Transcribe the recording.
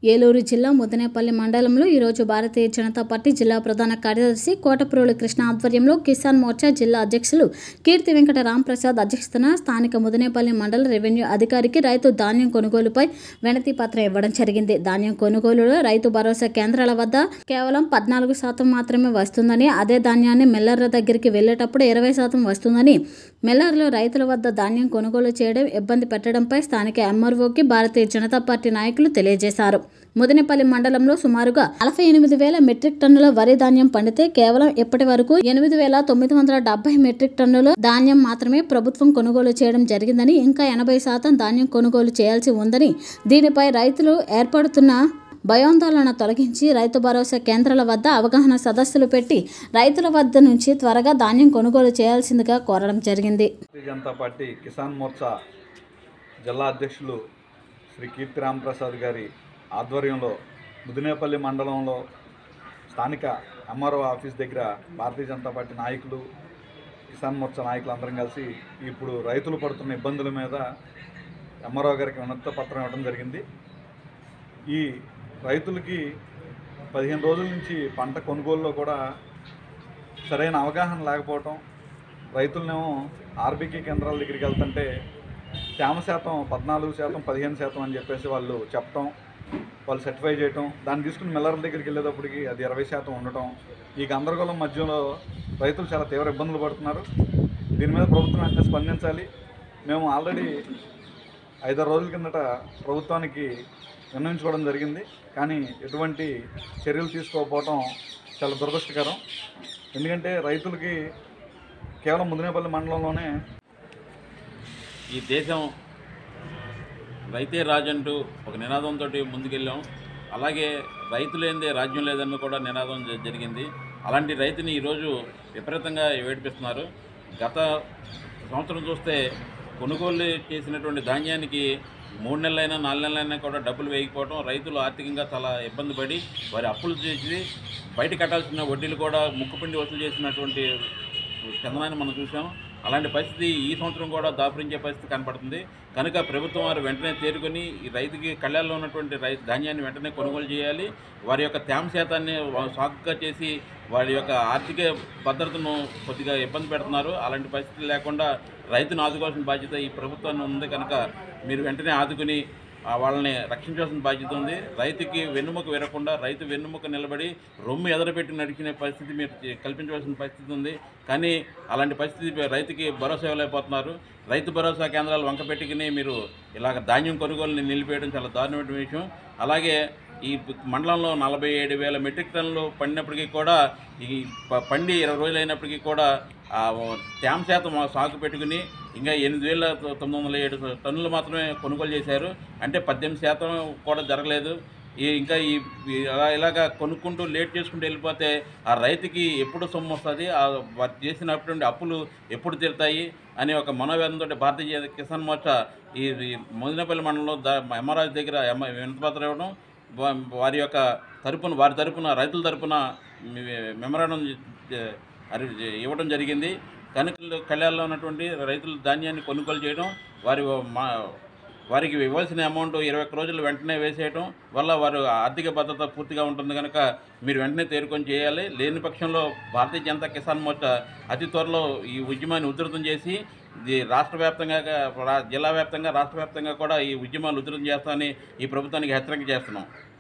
ఏలూరు జిల్లా ముదనేపల్లి మండలంలో ఈరోజు భారతీయ జనతా పార్టీ జిల్లా ప్రధాన కార్యదర్శి కోటప్రోలు కృష్ణ ఆధ్వర్యంలో కిసాన్ మోర్చా జిల్లా అధ్యక్షులు కీర్తి వెంకట రాంప్రసాద్ అధ్యక్షతన స్థానిక ముదనేపల్లి మండల రెవెన్యూ అధికారికి రైతు ధాన్యం కొనుగోలుపై వినతి పత్రం ఇవ్వడం జరిగింది ధాన్యం కొనుగోలులో రైతు భరోసా కేంద్రాల వద్ద కేవలం పద్నాలుగు శాతం మాత్రమే వస్తుందని అదే ధాన్యాన్ని మిల్లర్ల దగ్గరికి వెళ్లేటప్పుడు ఇరవై శాతం వస్తుందని మిల్లర్లు రైతుల వద్ద ధాన్యం కొనుగోలు చేయడం ఇబ్బంది పెట్టడంపై స్థానిక ఎంఆర్ఓకి భారతీయ జనతా పార్టీ నాయకులు తెలియజేశారు ముదినేపల్లి మండలంలో సుమారుగా నలభై ఎనిమిది వేల మెట్రిక్ టన్నుల వరి ధాన్యం పండితే కేవలం ఇప్పటి వరకు ఎనిమిది వేల తొమ్మిది వందల డెబ్బై మెట్రిక్ టన్నుల ధాన్యం మాత్రమే ప్రభుత్వం కొనుగోలు చేయడం జరిగిందని ఇంకా ఎనభై శాతం ధాన్యం కొనుగోలు చేయాల్సి ఉందని దీనిపై రైతులు ఏర్పడుతున్న భయోందోళన తొలగించి రైతు భరోసా కేంద్రాల వద్ద అవగాహన సదస్సులు పెట్టి రైతుల వద్ద నుంచి త్వరగా ధాన్యం కొనుగోలు చేయాల్సిందిగా కోరడం జరిగింది భారతీయ జనతా పార్టీ కిసాన్ మోర్చా జిల్లా అధ్యక్షులు శ్రీ కీర్తి రామప్రసాద్ గారి ఆధ్వర్యంలో ముదినేపల్లి మండలంలో స్థానిక ఎంఆర్ఓ ఆఫీస్ దగ్గర భారతీయ జనతా పార్టీ నాయకులు కిసాన్ మోర్చా నాయకులు అందరం కలిసి ఇప్పుడు రైతులు పడుతున్న ఇబ్బందుల మీద ఎంఆర్ఓ గారికి వినతి పత్రం ఇవ్వడం జరిగింది ఈ రైతులకి పదిహేను రోజుల నుంచి పంట కొనుగోలులో కూడా సరైన అవగాహన లేకపోవటం రైతులనేమో ఆర్బీకే కేంద్రాల దగ్గరికి వెళ్తుంటే తేమ శాతం పద్నాలుగు శాతం పదిహేను శాతం అని చెప్పేసి వాళ్ళు చెప్పటం వాళ్ళు సర్టిఫై చేయటం దాన్ని తీసుకుని మిల్లర్ల దగ్గరికి వెళ్ళేటప్పటికి అది ఇరవై శాతం ఉండటం ఈ గందరగోళం మధ్యలో రైతులు చాలా తీవ్ర ఇబ్బందులు పడుతున్నారు దీని మీద ప్రభుత్వం వెంటనే స్పందించాలి మేము ఆల్రెడీ ఐదారు రోజుల కిందట ప్రభుత్వానికి నిర్ణయించుకోవడం జరిగింది కానీ ఎటువంటి చర్యలు తీసుకోకపోవడం చాలా దురదృష్టకరం ఎందుకంటే రైతులకి కేవలం ముదినేపల్లి మండలంలోనే ఈ దేశం రైతే రాజు అంటూ ఒక నినాదంతో ముందుకెళ్ళాం అలాగే రైతు లేనిదే రాజ్యం లేదని కూడా నినాదం జ- జరిగింది అలాంటి రైతుని ఈరోజు విపరీతంగా ఏడిపిస్తున్నారు గత సంవత్సరం చూస్తే కొనుగోలు చేసినటువంటి ధాన్యానికి మూడు నెలలైనా నాలుగు నెలలైనా కూడా డబ్బులు వేయకపోవడం రైతులు ఆర్థికంగా చాలా ఇబ్బంది పడి వారి అప్పులు చేసి బయట కట్టాల్సిన వడ్డీలు కూడా ముక్కుపిండి వసూలు చేసినటువంటి చందనాన్ని మనం చూసాం అలాంటి పరిస్థితి ఈ సంవత్సరం కూడా దాపురించే పరిస్థితి కనపడుతుంది కనుక ప్రభుత్వం వారు వెంటనే తేరుకొని ఈ రైతుకి కళ్ళల్లో ఉన్నటువంటి రై ధాన్యాన్ని వెంటనే కొనుగోలు చేయాలి వారి యొక్క తేమ శాతాన్ని వా- సాగుగా చేసి వారి యొక్క ఆర్థిక భద్రతను కొద్దిగా ఇబ్బంది పెడుతున్నారు అలాంటి పరిస్థితి లేకుండా రైతును ఆదుకోవాల్సిన బాధ్యత ఈ ప్రభుత్వాన్ని ఉంది కనుక మీరు వెంటనే ఆదుకుని ఆ వాళ్ళని రక్షించాల్సిన బాధ్యత ఉంది రైతుకి వెన్నుముక విరకుండా రైతు వెన్నుముక నిలబడి రొమ్ము ఎదరపెట్టి నడిచిన పరిస్థితి మీరు చే- కల్పించవలసిన పరిస్థితి ఉంది కానీ అలాంటి పరిస్థితి రైతుకి భరోసా ఇవ్వలేకపోతున్నారు రైతు భరోసా కేంద్రాలు వంక పెట్టుకుని మీరు ఇలాగ ధాన్యం కొనుగోలుని నిలిపేయడం చాలా దారుణమైన విషయం అలాగే ఈ మండలంలో నలభై ఏడు వేల మెట్రిక్ టన్నులు పండినప్పటికీ కూడా ఈ ప- పండి ఇరవై రోజులు అయినప్పటికీ కూడా ఆ తేమ శాతం సాగు పెట్టుకుని ఇంకా ఎనిమిది వేల తొమ్మిది వందల ఏడు టన్నులు మాత్రమే కొనుగోలు చేశారు అంటే పద్దెనిమిది శాతం కూడా జరగలేదు ఈ ఇంకా ఈ ఈ అలా ఇలాగా కొనుక్కుంటూ లేట్ చేసుకుంటూ వెళ్ళిపోతే ఆ రైతుకి ఎప్పుడు సొమ్ము వస్తుంది ఆ వారు చేసినటువంటి అప్పులు ఎప్పుడు తీరుతాయి అనే ఒక మనోవేదంతో భారతీయ కిసాన్ మోర్చా ఈ ఈ మోదినపల్లి మండలంలో ద ఎంఆర్ఆర్ దగ్గర ఎమ వినతిపత్రం ఇవ్వడం వా- వారి యొక్క తరపున వారి తరపున రైతుల తరపున మెమరాండం అరి ఇవ్వడం జరిగింది కనుక కళ్యాణంలో ఉన్నటువంటి రైతులు ధాన్యాన్ని కొనుగోలు చేయడం వారి మా వారికి ఇవ్వాల్సిన అమౌంట్ ఇరవై ఒక్క రోజులు వెంటనే వేసేయటం వల్ల వారు ఆర్థిక భద్రత పూర్తిగా ఉంటుంది కనుక మీరు వెంటనే తేరుకొని చేయాలి లేని పక్షంలో భారతీయ జనతా కిసాన్ మోర్చా అతి త్వరలో ఈ ఉద్యమాన్ని ఉధృతం చేసి ఇది రాష్ట్ర వ్యాప్తంగా రా- జిల్లా వ్యాప్తంగా రాష్ట్ర వ్యాప్తంగా కూడా ఈ ఉద్యమాలు ఉధృతం చేస్తామని ఈ ప్రభుత్వానికి హెచ్చరిక చేస్తున్నాం